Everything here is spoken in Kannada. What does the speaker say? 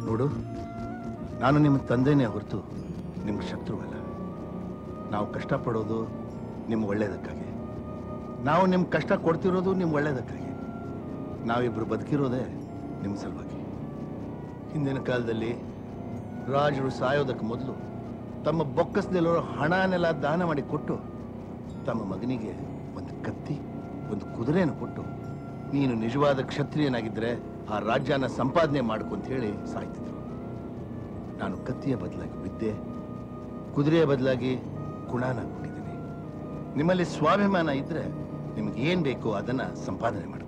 ನೋಡು ನಾನು ನಿಮ್ಮ ತಂದೆನೇ ಹೊರತು ನಿಮ್ಗೆ ಶತ್ರುವಲ್ಲ ನಾವು ಕಷ್ಟಪಡೋದು ನಿಮ್ಮ ಒಳ್ಳೇದಕ್ಕಾಗಿ ನಾವು ನಿಮ್ಮ ಕಷ್ಟ ಕೊಡ್ತಿರೋದು ನಿಮ್ಮ ಒಳ್ಳೇದಕ್ಕಾಗಿ ನಾವಿಬ್ರು ಬದುಕಿರೋದೇ ನಿಮ್ಮ ಸಲುವಾಗಿ ಹಿಂದಿನ ಕಾಲದಲ್ಲಿ ರಾಜರು ಸಾಯೋದಕ್ಕೆ ಮೊದಲು ತಮ್ಮ ಬೊಕ್ಕಸದಲ್ಲಿರೋ ಹಣನೆಲ್ಲ ದಾನ ಮಾಡಿ ಕೊಟ್ಟು ತಮ್ಮ ಮಗನಿಗೆ ಒಂದು ಕತ್ತಿ ಒಂದು ಕುದುರೆಯನ್ನು ಕೊಟ್ಟು ನೀನು ನಿಜವಾದ ಕ್ಷತ್ರಿಯನಾಗಿದ್ದರೆ ಆ ರಾಜ್ಯನ ಸಂಪಾದನೆ ಮಾಡ್ಕೊ ಅಂತ ಹೇಳಿ ಸಾಯ್ತಿದ್ರು ನಾನು ಕತ್ತಿಯ ಬದಲಾಗಿ ವಿದ್ಯೆ ಕುದುರೆಯ ಬದಲಾಗಿ ಗುಣನ ಕೊಟ್ಟಿದ್ದೀನಿ ನಿಮ್ಮಲ್ಲಿ ಸ್ವಾಭಿಮಾನ ಇದ್ರೆ ನಿಮ್ಗೆ ಏನ್ ಬೇಕೋ ಅದನ್ನ ಸಂಪಾದನೆ ಮಾಡ್ಕೊಳ್ಳಿ